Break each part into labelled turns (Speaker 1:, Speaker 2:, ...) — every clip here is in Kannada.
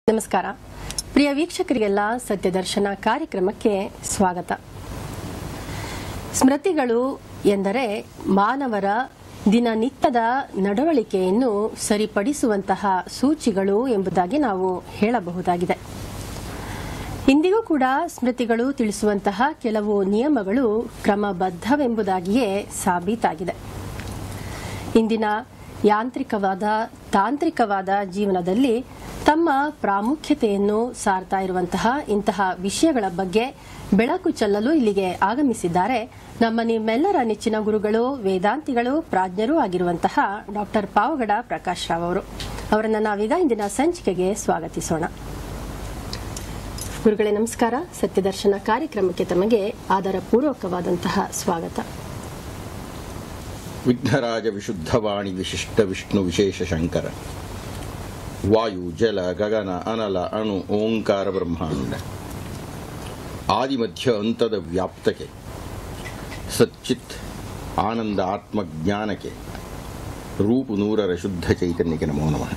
Speaker 1: ನಮಸ್ಕಾರ ಪ್ರಿಯ ವೀಕ್ಷಕರಿಗೆಲ್ಲ ಸತ್ಯದರ್ಶನ ಕಾರ್ಯಕ್ರಮಕ್ಕೆ ಸ್ವಾಗತ ಸ್ಮೃತಿಗಳು ಎಂದರೆ ಮಾನವರ ದಿನನಿತ್ಯದ ನಡವಳಿಕೆಯನ್ನು ಸರಿಪಡಿಸುವಂತಹ ಸೂಚಿಗಳು ಎಂಬುದಾಗಿ ನಾವು ಹೇಳಬಹುದಾಗಿದೆ ಇಂದಿಗೂ ಕೂಡ ಸ್ಮೃತಿಗಳು ತಿಳಿಸುವಂತಹ ಕೆಲವು ನಿಯಮಗಳು ಕ್ರಮಬದ್ಧವೆಂಬುದಾಗಿಯೇ ಸಾಬೀತಾಗಿದೆ ಇಂದಿನ ಯಾಂತ್ರಿಕವಾದ ತಾಂತ್ರಿಕವಾದ ಜೀವನದಲ್ಲಿ ತಮ್ಮ ಪ್ರಾಮುಖ್ಯತೆಯನ್ನು ಸಾರ್ತಾ ಇರುವಂತಹ ಇಂತಹ ವಿಷಯಗಳ ಬಗ್ಗೆ ಬೆಳಕು ಚೆಲ್ಲಲು ಇಲ್ಲಿಗೆ ಆಗಮಿಸಿದ್ದಾರೆ ನಮ್ಮ ನಿಮ್ಮೆಲ್ಲರ ನೆಚ್ಚಿನ ಗುರುಗಳು ವೇದಾಂತಿಗಳು ಪ್ರಾಜ್ಞರೂ ಆಗಿರುವಂತಹ ಡಾಕ್ಟರ್ ಪಾವಗಡ ಪ್ರಕಾಶ್ ರಾವ್ ಅವರು ಅವರನ್ನು ನಾವೀಗ ಇಂದಿನ ಸಂಚಿಕೆಗೆ ಸ್ವಾಗತಿಸೋಣ ಗುರುಗಳೇ ನಮಸ್ಕಾರ ಸತ್ಯದರ್ಶನ ಕಾರ್ಯಕ್ರಮಕ್ಕೆ ತಮಗೆ ಆದರ ಪೂರ್ವಕವಾದಂತಹ ಸ್ವಾಗತ
Speaker 2: ವಿಘ್ನರಾಜ ವಿಶುದ್ಧವಾಣಿ ವಿಶಿಷ್ಟ ವಿಷ್ಣು ವಿಶೇಷ ಶಂಕರ ವಾಯು ಜಲ ಗಗನ ಅನಲ ಅಣು ಓಂಕಾರ ಬ್ರಹ್ಮಾಂಡ ಆದಿಮಧ್ಯ ಅಂತದ ವ್ಯಾಪ್ತಕ್ಕೆ ಸಚ್ಚಿತ್ ಆನಂದ ಆತ್ಮಜ್ಞಾನಕ್ಕೆ ರೂಪು ನೂರರ ಶುದ್ಧ ಚೈತನ್ಯಕ್ಕೆ ನಮೋ ನಮಃ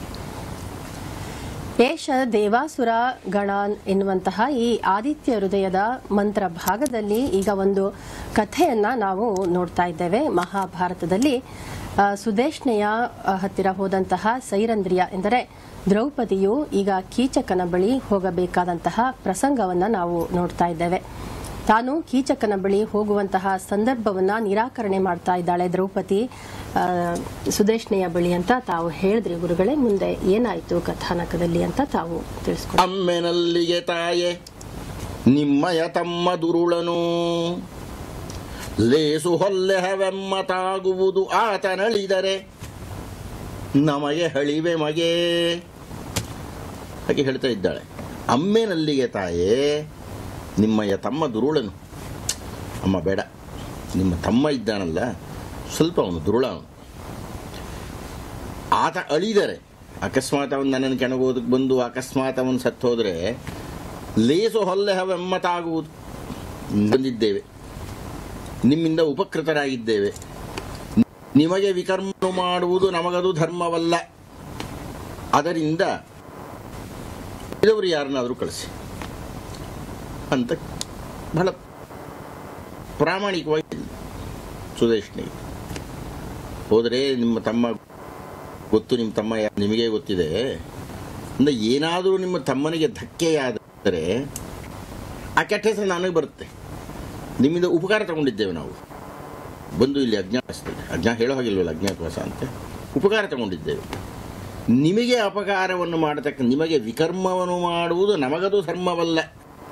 Speaker 1: ಏಷ ದೇವಾಸುರ ಗಣಾನ್ ಎನ್ನುವಂತಹ ಈ ಆದಿತ್ಯ ಹೃದಯದ ಮಂತ್ರ ಭಾಗದಲ್ಲಿ ಈಗ ಒಂದು ಕಥೆಯನ್ನ ನಾವು ನೋಡ್ತಾ ಇದ್ದೇವೆ ಮಹಾಭಾರತದಲ್ಲಿ ಆ, ಸುದೇಶ್ನೆಯ ಆ, ಹತ್ತಿರ ಹೋದಂತಹ ಸೈರಂದ್ರಿಯ ಎಂದರೆ ದ್ರೌಪದಿಯು ಈಗ ಕೀಚಕನ ಬಳಿ ಹೋಗಬೇಕಾದಂತಹ ಪ್ರಸಂಗವನ್ನ ನಾವು ನೋಡ್ತಾ ಇದ್ದೇವೆ ತಾನು ಕೀಚಕನ ಬಳಿ ಹೋಗುವಂತಹ ಸಂದರ್ಭವನ್ನ ನಿರಾಕರಣೆ ಮಾಡ್ತಾ ಇದ್ದಾಳೆ ದ್ರೌಪದಿ ಆ, ಸುದೇಶ್ನೆಯ ಬಳಿ ಅಂತ ತಾವು ಹೇಳಿದ್ರಿ ಗುರುಗಳೇ ಮುಂದೆ ಏನಾಯ್ತು ಕಥಾನಕದಲ್ಲಿ ಅಂತ ತಾವು ತಿಳಿಸ್ಕೊಡಿ
Speaker 2: ಅಮ್ಮೆನಲ್ಲಿಗೆ ತಾಯೆ ನಿಮ್ಮಯ ತಮ್ಮ ದುರುಳನು ಲೇಸು ಹೊಲ್ಲೆಹವೆಮ್ಮತಾಗುವುದು ಆತನಳಿದರೆ ನಮಗೆ ಹಳಿವೆ ಮಗೆ ಹಾಗೆ ಹೇಳ್ತಾ ಇದ್ದಾಳೆ ಅಮ್ಮೆನಲ್ಲಿಗೆ ತಾಯೇ ನಿಮ್ಮಯ ತಮ್ಮ ದುರುಳನು ಅಮ್ಮ ಬೇಡ ನಿಮ್ಮ ತಮ್ಮ ಇದ್ದಾನಲ್ಲ ಸ್ವಲ್ಪ ಅವನು ದುರುಳ ಅವನು ಆತ ಅಳಿದರೆ ಅಕಸ್ಮಾತ್ ಅವನು ನನ್ನನ್ನು ಕೆಣಗೋದಕ್ಕೆ ಬಂದು ಅಕಸ್ಮಾತ್ ಅವನು ಸತ್ತು ಹೋದರೆ ಲೇಸು ಹೊಲ್ಲೆ ಹವೆಮ್ಮತಾಗುವುದು ಬಂದಿದ್ದೇವೆ ನಿಮ್ಮಿಂದ ಉಪಕೃತರಾಗಿದ್ದೇವೆ ನಿಮಗೆ ವಿಕರ್ಮ ಮಾಡುವುದು ನಮಗದು ಧರ್ಮವಲ್ಲ ಅದರಿಂದ ಇದವರು ಯಾರನ್ನಾದರೂ ಕಳಿಸಿ ಅಂತ ಬಹಳ ಪ್ರಾಮಾಣಿಕವಾಗಿ ಹೇಳಿದ್ರು ಸುದೇಶ್ನಿಗೆ ಹೋದರೆ ನಿಮ್ಮ ತಮ್ಮ ಗೊತ್ತು ನಿಮ್ಮ ತಮ್ಮ ಯಾ- ನಿಮಗೆ ಗೊತ್ತಿದೆ ಅಂದ್ರೆ ಏನಾದರೂ ನಿಮ್ಮ ತಮ್ಮನಿಗೆ ಧಕ್ಕೆಯಾದರೆ ಆ ಕೆಟ್ಟ ಹೆಸರು ನನಗೆ ಬರುತ್ತೆ ನಿಮ್ಮಿಂದ ಉಪಕಾರ ತಗೊಂಡಿದ್ದೇವೆ ನಾವು ಬಂದು ಇಲ್ಲಿ ಅಜ್ಞಾತವಾಸದಲ್ಲಿ ಅಜ್ಞಾ ಹೇಳೋ ಹಾಗಿಲ್ವಲ್ಲ ಅಜ್ಞಾತವಾಸ ಅಂತ ಉಪಕಾರ ತಗೊಂಡಿದ್ದೇವೆ ನಿಮಗೆ ಅಪಕಾರವನ್ನು ಮಾಡತಕ್ಕ ನಿಮಗೆ ವಿಕರ್ಮವನ್ನು ಮಾಡುವುದು ನಮಗದು ಧರ್ಮವಲ್ಲ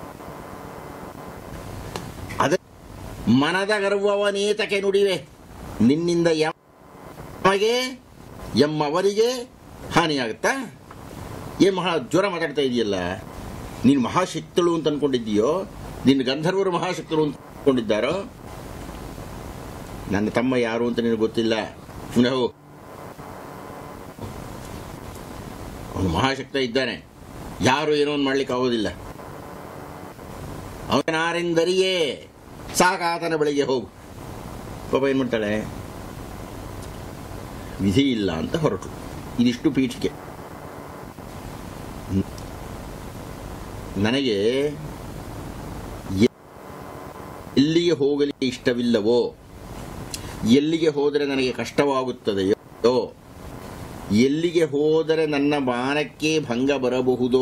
Speaker 2: ಅದ ಮನದ ಗರ್ವವನೇತಕ್ಕೆ ನುಡಿವೆ ನಿನ್ನಿಂದ ಯಮಗೆ ಎಮ್ಮವರಿಗೆ ಹಾನಿಯಾಗುತ್ತಾ ಏ ಮಹಾ ಜ್ವರ ಮಾತಾಡ್ತಾ ಇದೆಯಲ್ಲ ನೀನು ಮಹಾಶಕ್ತಳು ಅಂತ ಅನ್ಕೊಂಡಿದ್ದೀಯೋ ನಿನ್ನ ಗಂಧರ್ವರು ಮಹಾಶಕ್ತರು ಅಂತ ಅನ್ಕೊಂಡಿದ್ದಾರೋ ನನ್ನ ತಮ್ಮ ಯಾರು ಅಂತ ನಿನಗೆ ಗೊತ್ತಿಲ್ಲ ಸುಮ್ಮನೆ ಹೋಗು ಅವನು ಮಹಾಶಕ್ತ ಇದ್ದಾನೆ ಯಾರು ಏನೋ ಒಂದು ಮಾಡ್ಲಿಕ್ಕೆ ಆಗೋದಿಲ್ಲ ಅವನಾರೆಂದರಿಯೇ ಸಾಕಾತನ ಬಳಿಗೆ ಹೋಗು ಪಾಪ ಏನು ಮಾಡ್ತಾಳೆ ವಿಧಿ ಇಲ್ಲ ಅಂತ ಹೊರಟು ಇದಿಷ್ಟು ಪೀಠಿಕೆ ನ- ನನಗೆ ಎ- ಎಲ್ಲಿಗೆ ಹೋಗಲಿಕ್ಕೆ ಇಷ್ಟವಿಲ್ಲವೋ ಎಲ್ಲಿಗೆ ಹೋದರೆ ನನಗೆ ಕಷ್ಟವಾಗುತ್ತದೆಯೋ ಎಲ್ಲಿಗೆ ಹೋದರೆ ನನ್ನ ಮಾನಕ್ಕೆ ಭಂಗ ಬರಬಹುದೋ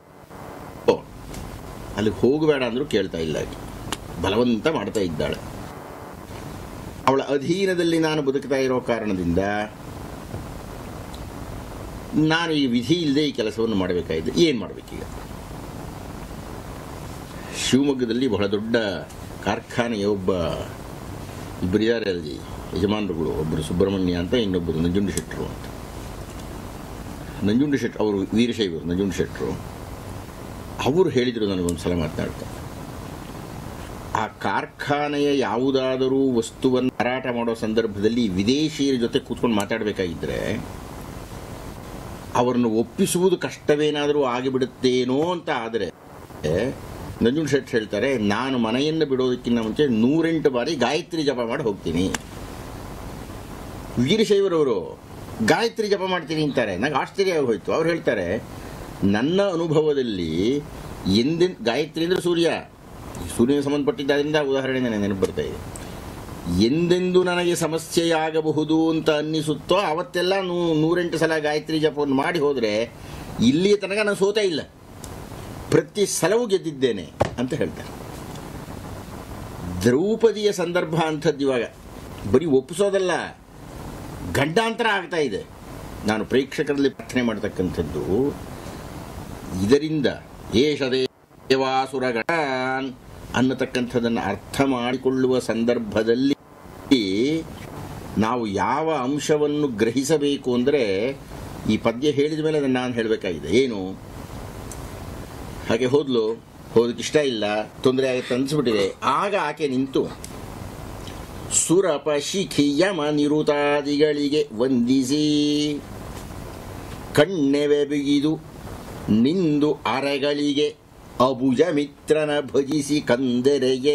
Speaker 2: ಅಲ್ಲಿ ಹೋಗಬೇಡ ಅಂದ್ರೂ ಕೇಳ್ತಾ ಇಲ್ಲ ಆಕೆ. ಬಲವಂತ ಮಾಡ್ತಾ ಇದ್ದಾಳೆ ಅವಳ ಅಧೀನದಲ್ಲಿ ನಾನು ಬದುಕ್ತಾ ಇರೋ ಕಾರಣದಿಂದ ನಾನು ಈ ವಿಧಿ ಇಲ್ಲದೆ ಈ ಕೆಲಸವನ್ನು ಮಾಡಬೇಕಾಗಿದೆ ಏನು ಮಾಡಬೇಕೀಗ ಶಿವಮೊಗ್ಗದಲ್ಲಿ ಬಹಳ ದೊಡ್ಡ ಕಾರ್ಖಾನೆಯ ಒಬ್ಬ ಇಬ್ಬರಿದ್ದಾರೆ ಅಲ್ಲಿ ಯಜಮಾನರುಗಳು ಒಬ್ಬರು ಸುಬ್ರಹ್ಮಣ್ಯ ಅಂತ ಇನ್ನೊಬ್ಬರು ನಂಜುಂಡ ಶೆಟ್ಟರು ಅಂತ ನಂಜುಂಡ ಶೆಟ್ಟರು ಅವರು ವೀರಶೈವರು ನಂಜುಂಡ ಶೆಟ್ಟರು ಅವರು ಹೇಳಿದರು ನನಗೊಂದು ಸಲ ಮಾತನಾಡ್ತಾ ಆ ಕಾರ್ಖಾನೆಯ ಯಾವುದಾದರೂ ವಸ್ತುವನ್ನು ಮಾರಾಟ ಮಾಡೋ ಸಂದರ್ಭದಲ್ಲಿ ವಿದೇಶಿಯರ ಜೊತೆ ಕೂತ್ಕೊಂಡು ಮಾತಾಡಬೇಕಾಗಿದ್ದರೆ ಅವರನ್ನು ಒಪ್ಪಿಸುವುದು ಕಷ್ಟವೇನಾದರೂ ಆಗಿಬಿಡುತ್ತೇನೋ ಅಂತ ಆದರೆ ನಂಜುಂಡ ಶೆಟ್ಟಿ ಹೇಳ್ತಾರೆ ನಾನು ಮನೆಯನ್ನು ಬಿಡೋದಕ್ಕಿಂತ ಮುಂಚೆ ನೂರೆಂಟು ಬಾರಿ ಗಾಯತ್ರಿ ಜಪ ಮಾಡಿ ಹೋಗ್ತೀನಿ ವೀರಶೈವರವರು ಗಾಯತ್ರಿ ಜಪ ಮಾಡ್ತೀನಿ ಅಂತಾರೆ ನಂಗೆ ಆಶ್ಚರ್ಯ ಆಗೋಯ್ತು ಅವ್ರು ಹೇಳ್ತಾರೆ ನನ್ನ ಅನುಭವದಲ್ಲಿ ಎಂದೆನ್ ಗಾಯತ್ರಿ ಅಂದರೆ ಸೂರ್ಯ ಸೂರ್ಯನ ಸಂಬಂಧಪಟ್ಟಿದ್ದರಿಂದ ಉದಾಹರಣೆ ನನಗೆ ನೆನಪು ಬರ್ತಾ ಇದೆ ಎಂದೆಂದು ನನಗೆ ಸಮಸ್ಯೆಯಾಗಬಹುದು ಅಂತ ಅನ್ನಿಸುತ್ತೋ ಅವತ್ತೆಲ್ಲ ನೂ ನೂರೆಂಟು ಸಲ ಗಾಯತ್ರಿ ಜಪವನ್ನು ಮಾಡಿ ಹೋದರೆ ಇಲ್ಲಿಯ ತನಕ ನಾನು ಸೋತೇ ಇಲ್ಲ ಪ್ರತಿ ಸಲವೂ ಗೆದ್ದಿದ್ದೇನೆ ಅಂತ ಹೇಳ್ತಾರೆ ದ್ರೌಪದಿಯ ಸಂದರ್ಭ ಅಂಥದ್ದು ಇವಾಗ ಬರೀ ಒಪ್ಪಿಸೋದಲ್ಲ ಗಂಡಾಂತರ ಆಗ್ತಾ ಇದೆ ನಾನು ಪ್ರೇಕ್ಷಕರಲ್ಲಿ ಪ್ರಾರ್ಥನೆ ಮಾಡತಕ್ಕಂಥದ್ದು ಇದರಿಂದ ಏಷ ದೇವಾಸುರಗಳ ಅನ್ನತಕ್ಕಂಥದ್ದನ್ನು ಅರ್ಥ ಮಾಡಿಕೊಳ್ಳುವ ಸಂದರ್ಭದಲ್ಲಿ ನಾವು ಯಾವ ಅಂಶವನ್ನು ಗ್ರಹಿಸಬೇಕು ಅಂದರೆ ಈ ಪದ್ಯ ಹೇಳಿದ ಮೇಲೆ ಅದನ್ನು ನಾನು ಹೇಳಬೇಕಾಗಿದೆ ಏನು ಹಾಗೆ ಹೋದ್ಲು ಹೋದಕ್ಕೆ ಇಷ್ಟ ಇಲ್ಲ ತೊಂದರೆ ಆಗುತ್ತೆ ಅನಿಸ್ಬಿಟ್ಟಿದೆ ಆಗ ಆಕೆ ನಿಂತು ಸುರಪ ಶಿಖಿ ಯಮ ನಿರುತಾದಿಗಳಿಗೆ ವಂದಿಸಿ ಕಣ್ಣೆವೆ ಬಿಗಿದು ನಿಂದು ಅರೆಗಳಿಗೆ ಅಬುಜ ಮಿತ್ರನ ಭಜಿಸಿ ಕಂದೆರೆಗೆ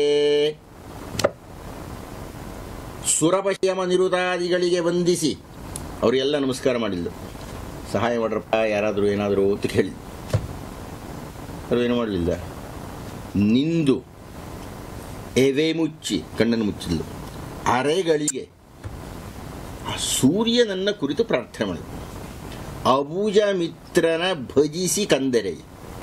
Speaker 2: ಸುರಪಶ್ಯಮ ನಿರುತಾದಿಗಳಿಗೆ ವಂದಿಸಿ ಅವರಿಗೆಲ್ಲ ನಮಸ್ಕಾರ ಮಾಡಿದ್ದು ಸಹಾಯ ಮಾಡ್ರಪ್ಪ ಯಾರಾದರೂ ಏನಾದರೂ ಅಂತ ಕೇಳಿದ್ದು ಅವರು ಏನು ಮಾಡಲಿಲ್ಲ ನಿಂದು ಎವೆ ಮುಚ್ಚಿ ಕಣ್ಣನ್ನು ಮುಚ್ಚಿದ್ಲು ಅರೆಗಳಿಗೆ ಆ ಸೂರ್ಯನನ್ನ ಕುರಿತು ಪ್ರಾರ್ಥನೆ ಮಾಡಿದ್ರು ಅಬೂಜ ಮಿತ್ರನ ಭಜಿಸಿ ಕಂದೆರೆ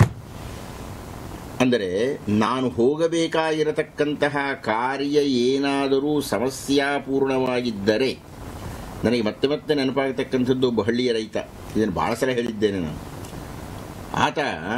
Speaker 2: ಅಂದರೆ ನಾನು ಹೋಗಬೇಕಾಗಿರತಕ್ಕಂತಹ ಕಾರ್ಯ ಏನಾದರೂ ಸಮಸ್ಯಾಪೂರ್ಣವಾಗಿದ್ದರೆ ನನಗೆ ಮತ್ತೆ ಮತ್ತೆ ನೆನಪಾಗತಕ್ಕಂಥದ್ದು ಒಬ್ಬ ಹಳ್ಳಿಯ ರೈತ ಇದನ್ನು ಭಾಳ ಸಲ ಹೇಳಿದ್ದೇನೆ ನಾನು ಆತ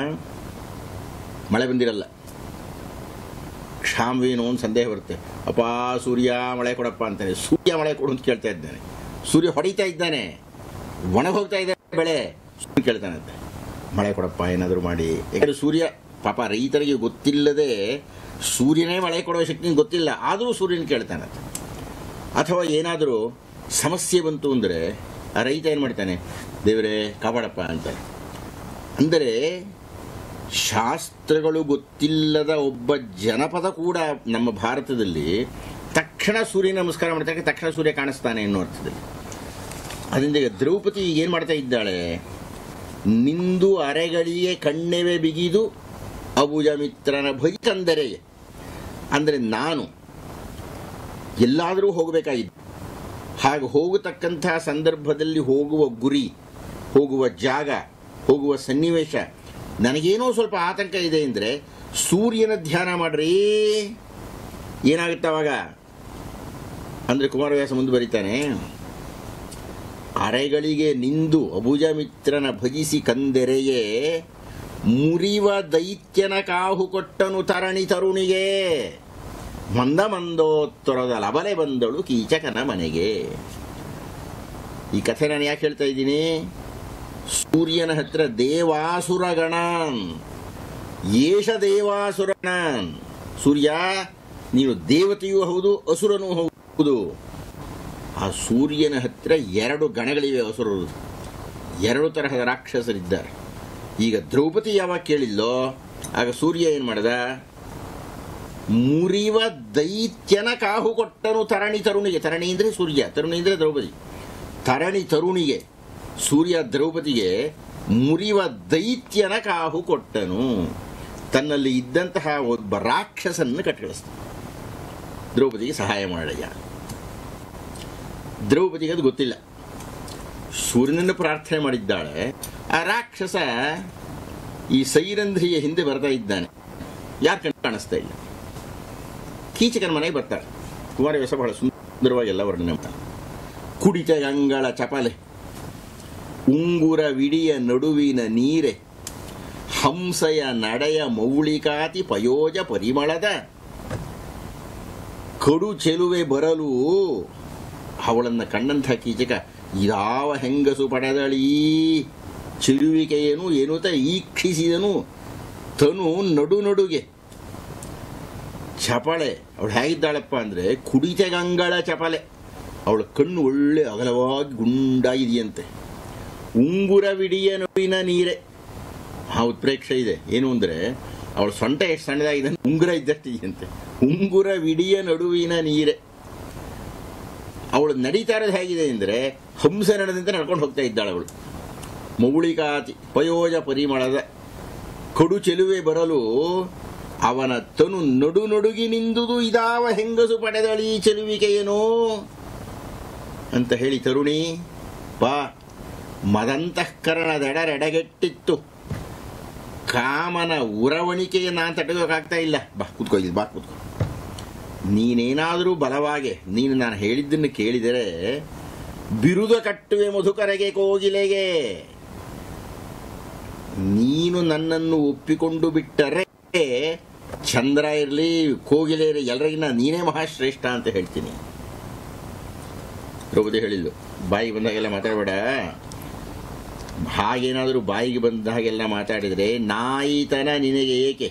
Speaker 2: ಮಳೆ ಬಂದಿರಲ್ಲ ಕ್ಷಾಮವೇನೋ ಒಂದು ಸಂದೇಹ ಬರುತ್ತೆ ಅಪ್ಪ ಸೂರ್ಯ ಮಳೆ ಕೊಡಪ್ಪ ಅಂತಾನೆ ಸೂರ್ಯ ಮಳೆ ಕೊಡು ಅಂತ ಕೇಳ್ತಾ ಇದ್ದಾನೆ ಸೂರ್ಯ ಹೊಡಿತಾ ಇದ್ದಾನೆ ಒಣಗಿ ಹೋಗ್ತಾ ಇದೆ ಬೆಳೆ ಸೂರ್ಯ ಕೇಳ್ತಾನಂತೆ ಮಳೆ ಕೊಡಪ್ಪ ಏನಾದರೂ ಮಾಡಿ ಯಾಕಂದರೆ ಸೂರ್ಯ ಪಾಪ ರೈತರಿಗೆ ಗೊತ್ತಿಲ್ಲದೆ ಸೂರ್ಯನೇ ಮಳೆ ಕೊಡುವ ಶಕ್ತಿ ಗೊತ್ತಿಲ್ಲ ಆದರೂ ಸೂರ್ಯನ ಕೇಳ್ತಾನಂತೆ ಅಥವಾ ಏನಾದರೂ ಸಮಸ್ಯೆ ಬಂತು ಅಂದರೆ ಆ ರೈತ ಏನು ಮಾಡ್ತಾನೆ ದೇವರೇ ಕಾಪಾಡಪ್ಪ ಅಂತಾನೆ ಅಂದರೆ ಶಾಸ್ತ್ರಗಳು ಗೊತ್ತಿಲ್ಲದ ಒಬ್ಬ ಜನಪದ ಕೂಡ ನಮ್ಮ ಭಾರತದಲ್ಲಿ ತಕ್ಷಣ ಸೂರ್ಯ ನಮಸ್ಕಾರ ಮಾಡ್ತಾರೆ ತಕ್ಷಣ ಸೂರ್ಯ ಕಾಣಿಸ್ತಾನೆ ಅನ್ನೋ ಅರ್ಥದಲ್ಲಿ ಅದರಿಂದ ಈಗ ದ್ರೌಪದಿ ಏನು ಮಾಡ್ತಾ ಇದ್ದಾಳೆ ನಿಂದು ಅರೆಗಳಿಗೆ ಕಣ್ಣೆವೆ ಬಿಗಿದು ಅಬುಜ ಮಿತ್ರನ ಭಜಿ ತಂದರೆ ಅಂದರೆ ನಾನು ಎಲ್ಲಾದರೂ ಹೋಗಬೇಕಾಗಿದ್ದು ಹಾಗೆ ಹೋಗತಕ್ಕಂತಹ ಸಂದರ್ಭದಲ್ಲಿ ಹೋಗುವ ಗುರಿ ಹೋಗುವ ಜಾಗ ಹೋಗುವ ಸನ್ನಿವೇಶ ನನಗೇನೋ ಸ್ವಲ್ಪ ಆತಂಕ ಇದೆ ಅಂದರೆ ಸೂರ್ಯನ ಧ್ಯಾನ ಮಾಡ್ರಿ ಏನಾಗುತ್ತೆ ಅವಾಗ ಅಂದರೆ ಕುಮಾರವ್ಯಾಸ ಮುಂದೆ ಬರೀತಾನೆ ಅರೆಗಳಿಗೆ ನಿಂದು ಅಬುಜ ಮಿತ್ರನ ಭಜಿಸಿ ಕಂದೆರೆಯೇ ಮುರಿವ ದೈತ್ಯನ ಕಾಹು ಕೊಟ್ಟನು ತರಣಿ ತರುಣಿಗೆ ಮಂದ ಮಂದೋತ್ತರದ ಲಬಲೆ ಬಂದಳು ಕೀಚಕನ ಮನೆಗೆ ಈ ಕಥೆ ನಾನು ಯಾಕೆ ಹೇಳ್ತಾ ಇದ್ದೀನಿ ಸೂರ್ಯನ ಹತ್ರ ದೇವಾಸುರಗಣಾನ್ ಏಷ ದೇವಾಸುರಗಣಾನ್ ಸೂರ್ಯ ನೀನು ದೇವತೆಯೂ ಹೌದು ಅಸುರನೂ ಹೌದು ಆ ಸೂರ್ಯನ ಹತ್ರ ಎರಡು ಗಣಗಳಿವೆ ಅಸುರರು ಎರಡು ತರಹದ ರಾಕ್ಷಸರಿದ್ದಾರೆ ಈಗ ದ್ರೌಪದಿ ಯಾವಾಗ ಕೇಳಿಲ್ಲೋ ಆಗ ಸೂರ್ಯ ಏನು ಮಾಡ್ದ ಮುರಿವ ದೈತ್ಯನ ಕಾಹು ಕೊಟ್ಟನು ತರಣಿ ತರುಣಿಗೆ ತರಣಿ ಅಂದರೆ ಸೂರ್ಯ ತರುಣಿ ಅಂದರೆ ದ್ರೌಪದಿ ತರಣಿ ತರುಣಿಗೆ ಸೂರ್ಯ ದ್ರೌಪದಿಗೆ ಮುರಿವ ದೈತ್ಯನ ಕಾಹು ಕೊಟ್ಟನು ತನ್ನಲ್ಲಿ ಇದ್ದಂತಹ ಒಬ್ಬ ರಾಕ್ಷಸನ್ನು ಕಟ್ಕಳಿಸ್ತ ದ್ರೌಪದಿಗೆ ಸಹಾಯ ಮಾಡಯ್ಯ ದ್ರೌಪದಿಗೆ ಅದು ಗೊತ್ತಿಲ್ಲ ಸೂರ್ಯನನ್ನು ಪ್ರಾರ್ಥನೆ ಮಾಡಿದ್ದಾಳೆ ಆ ರಾಕ್ಷಸ ಈ ಸೈರಂಧ್ರಿಯ ಹಿಂದೆ ಬರ್ತಾ ಇದ್ದಾನೆ ಯಾರು ಕಣ್ಣು ಕಾಣಿಸ್ತಾ ಇಲ್ಲ ಕೀಚಕನ ಮನೆಗೆ ಬರ್ತಾಳೆ ಕುಮಾರವ್ಯಾಸ ಬಹಳ ಸುಂದರವಾಗಿ ಎಲ್ಲ ವರ್ಣನೆ ಮಾಡ್ತಾನೆ ಕುಡಿತ ಗಂಗಳ ಚಪಲೆ ಉಂಗುರ ವಿಡಿಯ ನಡುವಿನ ನೀರೆ ಹಂಸಯ ನಡೆಯ ಮೌಳಿಕಾತಿ ಪಯೋಜ ಪರಿಮಳದ ಕಡು ಚೆಲುವೆ ಬರಲು ಅವಳನ್ನು ಕಂಡಂಥ ಕೀಚಕ ಯಾವ ಹೆಂಗಸು ಪಡೆದಳೀ ಚಿರುವಿಕೆಯೇನು ಎನ್ನುತ್ತ ಈಕ್ಷಿಸಿದನು ತನು ನಡು ನಡುಗೆ ಚಪಳೆ ಅವಳು ಹೇಗಿದ್ದಾಳಪ್ಪ ಅಂದರೆ ಕುಡಿತೆಗಂಗಳ ಚಪಲೆ ಅವಳ ಕಣ್ಣು ಒಳ್ಳೆ ಅಗಲವಾಗಿ ಗುಂಡಾಗಿದೆಯಂತೆ ಉಂಗುರವಿಡಿಯ ನಡುವಿನ ನೀರೆ ಆ ಉತ್ಪ್ರೇಕ್ಷೆ ಇದೆ ಏನು ಅಂದರೆ ಅವಳ ಸೊಂಟ ಎಷ್ಟು ಸಣ್ಣದಾಗಿದೆ ಅಂದ್ರೆ ಉಂಗುರ ಇದ್ದಷ್ಟಿದೆಯಂತೆ ಉಂಗುರವಿಡಿಯ ನಡುವಿನ ನೀರೆ ಅವಳು ನಡೀತಾ ಇರೋದು ಹೇಗಿದೆ ಅಂದರೆ ಹಂಸ ನಡೆದಂತೆ ನಡ್ಕೊಂಡು ಹೋಗ್ತಾ ಇದ್ದಾಳೆ ಅವಳು ಮೌಳಿಕಾತಿ ಪಯೋಜ ಪರಿಮಳದ ಕಡು ಚೆಲುವೆ ಬರಲು ಅವನ ತನು ನಡು ನಡುಗಿ ನಿಂದುದು ಇದಾವ ಹೆಂಗಸು ಪಡೆದಳಿ ಚೆಲುವಿಕೆಯೇನೋ ಅಂತ ಹೇಳಿ ತರುಣಿ ಬಾ ಮದಂತಃಕರಣದೆಡರೆಡಗೆಟ್ಟಿತ್ತು ಕಾಮನ ಉರವಣಿಕೆಗೆ ನಾನು ತಡೆಯೋಕ್ಕಾಗ್ತಾ ಇಲ್ಲ ಬಾ ಕೂತ್ಕೋ ಇಲ್ಲಿ ಬಾ ಕೂತ್ಕೋ ನೀನೇನಾದರೂ ಬಲವಾಗೆ ನೀನು ನಾನು ಹೇಳಿದ್ದನ್ನು ಕೇಳಿದರೆ ಬಿರುದ ಕಟ್ಟುವೆ ಮಧುಕರೆಗೆ ಕೋಗಿಲೆಗೆ ನೀನು ನನ್ನನ್ನು ಒಪ್ಪಿಕೊಂಡು ಬಿಟ್ಟರೆ ಚಂದ್ರ ಇರಲಿ ಕೋಗಿಲೆ ಇರಲಿ ಎಲ್ಲರಿಗಿನ್ನ ನೀನೇ ಮಹಾಶ್ರೇಷ್ಠ ಅಂತ ಹೇಳ್ತೀನಿ ದ್ರೌಪದಿ ಹೇಳಿಲ್ಲ ಬಾಯಿಗೆ ಬಂದಾಗೆಲ್ಲ ಮಾತಾಡಬೇಡ ಹಾಗೇನಾದರೂ ಬಾಯಿಗೆ ಬಂದ ಹಾಗೆಲ್ಲ ಮಾತಾಡಿದರೆ ನಾಯಿತನ ನಿನಗೆ ಏಕೆ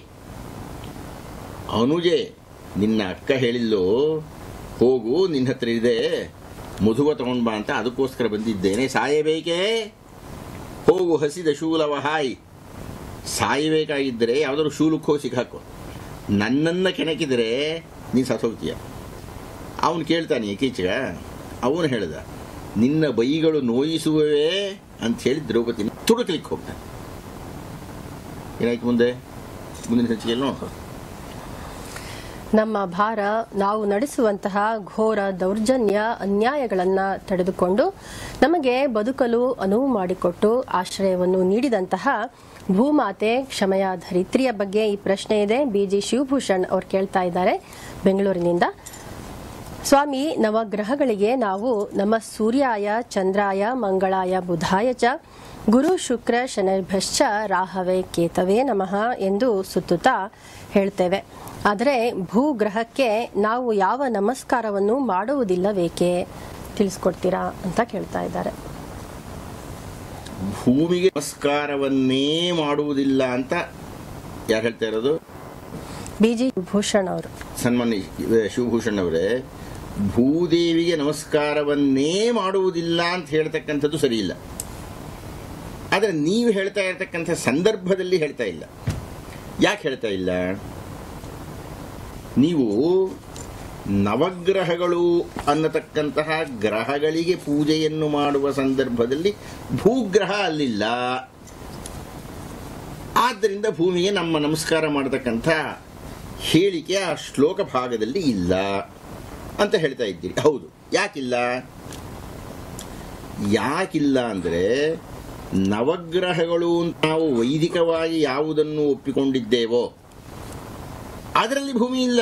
Speaker 2: ಅನುಜೆ ನಿನ್ನ ಅಕ್ಕ ಹೇಳಿಲ್ಲೋ ಹೋಗು ನಿನ್ನ ಹತ್ರ ಇದೆ ಮಧುವ ತಗೊಂಡ್ ಬಾ ಅಂತ ಅದಕ್ಕೋಸ್ಕರ ಬಂದಿದ್ದೇನೆ ಸಾಯಬೇಕೇ ಹೋಗು ಹಸಿದ ಶೂಲವ ಹಾಯ್ ಸಾಯಬೇಕಾಗಿದ್ದರೆ ಯಾವ್ದಾದ್ರು ಶೂಲಕ್ಕೆ ಹೋಗಿ ಸಿಕ್ಕಾಕೋ ನನ್ನನ್ನು ಕೆಣಕಿದರೆ ನೀನು ಸತ್ತೋಗ್ತೀಯ ಅವನು ಕೇಳ್ತಾನೆ ಈಚೆಗ ಅವನು ಹೇಳ್ದ ನಿನ್ನ ಬೈಗಳು ನೋಯಿಸುವವೇ ಅಂತ ಹೇಳಿ ದ್ರೌಪದಿ ತುಡುಕ್ಲಿಕ್ಕೆ ಹೋಗ್ತಾನೆ ಏನಾಯ್ತು ಮುಂದೆ ಮುಂದಿನ ಸಂಚಿಕೆಯಲ್ಲಿ ನೋಡೋಣ
Speaker 1: ನಮ್ಮ ಭಾರ ನಾವು ನಡೆಸುವಂತಹ ಘೋರ ದೌರ್ಜನ್ಯ ಅನ್ಯಾಯಗಳನ್ನ ತಡೆದುಕೊಂಡು ನಮಗೆ ಬದುಕಲು ಅನುವು ಮಾಡಿಕೊಟ್ಟು ಆಶ್ರಯವನ್ನು ನೀಡಿದಂತಹ ಭೂಮಾತೆ ಕ್ಷಮೆಯ ಧರಿತ್ರಿಯ ಬಗ್ಗೆ ಈ ಪ್ರಶ್ನೆ ಇದೆ ಬಿಜಿ ಶಿವಭೂಷಣ್ ಅವ್ರು ಕೇಳ್ತಾ ಇದ್ದಾರೆ ಬೆಂಗಳೂರಿನಿಂದ ಸ್ವಾಮಿ ನವಗ್ರಹಗಳಿಗೆ ನಾವು ನಮ್ಮ ಸೂರ್ಯಾಯ ಚಂದ್ರಾಯ ಮಂಗಳಾಯ ಬುಧಾಯ ಚ ಗುರು ಶುಕ್ರ ಶನಿಭ್ಯಶ್ಚ ರಾಹವೇ ಕೇತವೇ ನಮಃ ಎಂದು ಸುತ್ತುತ್ತಾ ಹೇಳ್ತೇವೆ ಆದರೆ ಭೂಗ್ರಹಕ್ಕೆ ನಾವು ಯಾವ ನಮಸ್ಕಾರವನ್ನು ಮಾಡುವುದಿಲ್ಲವೇಕೆ ತಿಳಿಸ್ಕೊಡ್ತೀರಾ ಅಂತ ಕೇಳ್ತಾ ಇದ್ದಾರೆ
Speaker 2: ಭೂಮಿಗೆ ನಮಸ್ಕಾರವನ್ನೇ ಮಾಡುವುದಿಲ್ಲ ಅಂತ ಯಾರು ಹೇಳ್ತಾ ಇರೋದು
Speaker 1: ಬಿಜಿ ಭೂಷಣ್ ಅವರು
Speaker 2: ಸನ್ಮಾನ್ಯ ಶಿವಭೂಷಣ್ ಅವರೇ ಭೂದೇವಿಗೆ ನಮಸ್ಕಾರವನ್ನೇ ಮಾಡುವುದಿಲ್ಲ ಅಂತ ಹೇಳ್ತಕ್ಕಂಥದ್ದು ಸರಿ ಇಲ್ಲ ಆದರೆ ನೀವು ಹೇಳ್ತಾ ಇರತಕ್ಕಂಥ ಸಂದರ್ಭದಲ್ಲಿ ಹೇಳ್ತಾ ಇಲ್ಲ ಯಾಕೆ ಹೇಳ್ತಾ ಇಲ್ಲ ನೀವು ನವಗ್ರಹಗಳು ಅನ್ನತಕ್ಕಂತಹ ಗ್ರಹಗಳಿಗೆ ಪೂಜೆಯನ್ನು ಮಾಡುವ ಸಂದರ್ಭದಲ್ಲಿ ಭೂಗ್ರಹ ಅಲ್ಲಿಲ್ಲ ಆದ್ದರಿಂದ ಭೂಮಿಗೆ ನಮ್ಮ ನಮಸ್ಕಾರ ಮಾಡತಕ್ಕಂಥ ಹೇಳಿಕೆ ಆ ಶ್ಲೋಕ ಭಾಗದಲ್ಲಿ ಇಲ್ಲ ಅಂತ ಹೇಳ್ತಾ ಇದ್ದೀರಿ ಹೌದು ಯಾಕಿಲ್ಲ ಯಾಕಿಲ್ಲ ಅಂದರೆ ನವಗ್ರಹಗಳು ಅಂತ ನಾವು ವೈದಿಕವಾಗಿ ಯಾವುದನ್ನು ಒಪ್ಪಿಕೊಂಡಿದ್ದೇವೋ ಅದರಲ್ಲಿ ಭೂಮಿ ಇಲ್ಲ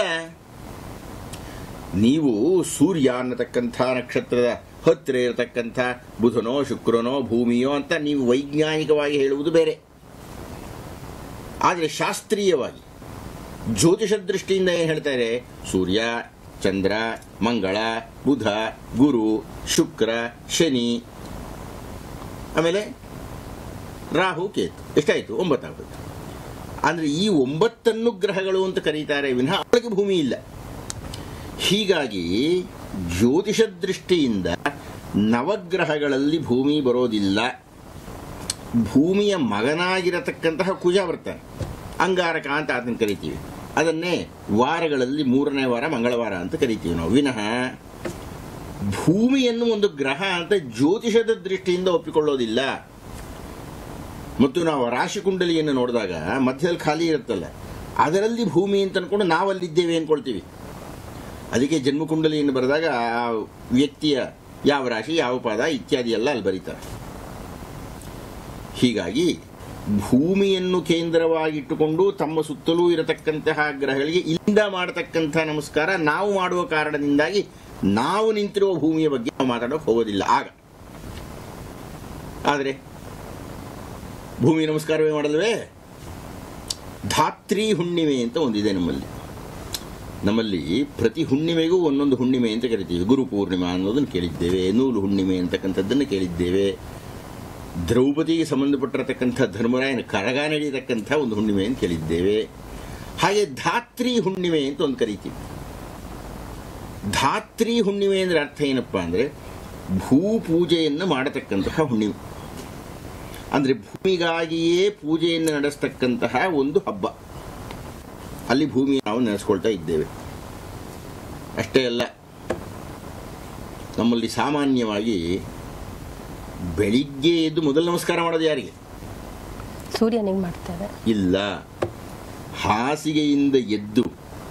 Speaker 2: ನೀವು ಸೂರ್ಯ ಅನ್ನತಕ್ಕಂಥ ನಕ್ಷತ್ರದ ಹತ್ತಿರ ಇರತಕ್ಕಂಥ ಬುಧನೋ ಶುಕ್ರನೋ ಭೂಮಿಯೋ ಅಂತ ನೀವು ವೈಜ್ಞಾನಿಕವಾಗಿ ಹೇಳುವುದು ಬೇರೆ ಆದರೆ ಶಾಸ್ತ್ರೀಯವಾಗಿ ಜ್ಯೋತಿಷ ದೃಷ್ಟಿಯಿಂದ ಏನು ಹೇಳ್ತಾರೆ ಸೂರ್ಯ ಚಂದ್ರ ಮಂಗಳ ಬುಧ ಗುರು ಶುಕ್ರ ಶನಿ ಆಮೇಲೆ ರಾಹು ಕೇತು ಎಷ್ಟಾಯಿತು ಒಂಬತ್ತಾಗುತ್ತೆ ಅಂದರೆ ಈ ಒಂಬತ್ತನ್ನು ಗ್ರಹಗಳು ಅಂತ ಕರೀತಾರೆ ವಿನಃ ಅವಳಿಗೆ ಭೂಮಿ ಇಲ್ಲ ಹೀಗಾಗಿ ಜ್ಯೋತಿಷ ದೃಷ್ಟಿಯಿಂದ ನವಗ್ರಹಗಳಲ್ಲಿ ಭೂಮಿ ಬರೋದಿಲ್ಲ ಭೂಮಿಯ ಮಗನಾಗಿರತಕ್ಕಂತಹ ಕುಜ ಬರ್ತಾನೆ ಅಂಗಾರಕ ಅಂತ ಆತನ ಕರಿತೀವಿ ಅದನ್ನೇ ವಾರಗಳಲ್ಲಿ ಮೂರನೇ ವಾರ ಮಂಗಳವಾರ ಅಂತ ಕರಿತೀವಿ ನಾವು ವಿನಃ ಭೂಮಿಯನ್ನು ಒಂದು ಗ್ರಹ ಅಂತ ಜ್ಯೋತಿಷದ ದೃಷ್ಟಿಯಿಂದ ಒಪ್ಪಿಕೊಳ್ಳೋದಿಲ್ಲ ಮತ್ತು ನಾವು ರಾಶಿ ಕುಂಡಲಿಯನ್ನು ನೋಡಿದಾಗ ಮಧ್ಯದಲ್ಲಿ ಖಾಲಿ ಇರುತ್ತಲ್ಲ ಅದರಲ್ಲಿ ಭೂಮಿ ಅಂತ ಅನ್ಕೊಂಡು ನಾವಲ್ಲಿದ್ದೇವೆ ಅನ್ಕೊಳ್ತೀವಿ ಅದಕ್ಕೆ ಜನ್ಮಕುಂಡಲಿಯನ್ನು ಬರೆದಾಗ ಆ ವ್ಯಕ್ತಿಯ ಯಾವ ರಾಶಿ ಯಾವ ಪಾದ ಇತ್ಯಾದಿ ಎಲ್ಲ ಅಲ್ಲಿ ಬರೀತಾರೆ ಹೀಗಾಗಿ ಭೂಮಿಯನ್ನು ಕೇಂದ್ರವಾಗಿಟ್ಟುಕೊಂಡು ತಮ್ಮ ಸುತ್ತಲೂ ಇರತಕ್ಕಂತಹ ಗ್ರಹಗಳಿಗೆ ಇಲ್ಲಿಂದ ಮಾಡತಕ್ಕಂಥ ನಮಸ್ಕಾರ ನಾವು ಮಾಡುವ ಕಾರಣದಿಂದಾಗಿ ನಾವು ನಿಂತಿರುವ ಭೂಮಿಯ ಬಗ್ಗೆ ನಾವು ಮಾತಾಡೋಕೆ ಹೋಗೋದಿಲ್ಲ ಆಗ ಆದರೆ ಭೂಮಿ ನಮಸ್ಕಾರವೇ ಮಾಡಲ್ವೇ ಧಾತ್ರಿ ಹುಣ್ಣಿಮೆ ಅಂತ ಒಂದಿದೆ ನಮ್ಮಲ್ಲಿ ನಮ್ಮಲ್ಲಿ ಪ್ರತಿ ಹುಣ್ಣಿಮೆಗೂ ಒಂದೊಂದು ಹುಣ್ಣಿಮೆ ಅಂತ ಕರಿತೀವಿ ಗುರು ಪೂರ್ಣಿಮಾ ಅನ್ನೋದನ್ನು ಕೇಳಿದ್ದೇವೆ ನೂಲು ಹುಣ್ಣಿಮೆ ಅಂತಕ್ಕಂಥದ್ದನ್ನು ಕೇಳಿದ್ದೇವೆ ದ್ರೌಪದಿಗೆ ಸಂಬಂಧಪಟ್ಟಿರತಕ್ಕಂಥ ಧರ್ಮರಾಯನ ಕರಗ ನಡೀತಕ್ಕಂಥ ಒಂದು ಹುಣ್ಣಿಮೆ ಅಂತ ಕೇಳಿದ್ದೇವೆ ಹಾಗೆ ಧಾತ್ರಿ ಹುಣ್ಣಿಮೆ ಅಂತ ಒಂದು ಕರಿತೀವಿ ಧಾತ್ರಿ ಹುಣ್ಣಿಮೆ ಅಂದ್ರೆ ಅರ್ಥ ಏನಪ್ಪ ಅಂದರೆ ಭೂ ಪೂಜೆಯನ್ನು ಮಾಡತಕ್ಕಂತಹ ಹುಣ್ಣಿಮೆ ಅಂದರೆ ಭೂಮಿಗಾಗಿಯೇ ಪೂಜೆಯನ್ನು ನಡೆಸ್ತಕ್ಕಂತಹ ಒಂದು ಹಬ್ಬ ಅಲ್ಲಿ ಭೂಮಿ ನಾವು ನೆನೆಸ್ಕೊಳ್ತಾ ಇದ್ದೇವೆ ಅಷ್ಟೇ ಅಲ್ಲ ನಮ್ಮಲ್ಲಿ ಸಾಮಾನ್ಯವಾಗಿ ಬೆಳಿಗ್ಗೆ ಎದ್ದು ಮೊದಲು ನಮಸ್ಕಾರ ಮಾಡೋದು ಯಾರಿಗೆ
Speaker 1: ಸೂರ್ಯನಿಗೆ ಮಾಡ್ತೇವೆ
Speaker 2: ಇಲ್ಲ ಹಾಸಿಗೆಯಿಂದ ಎದ್ದು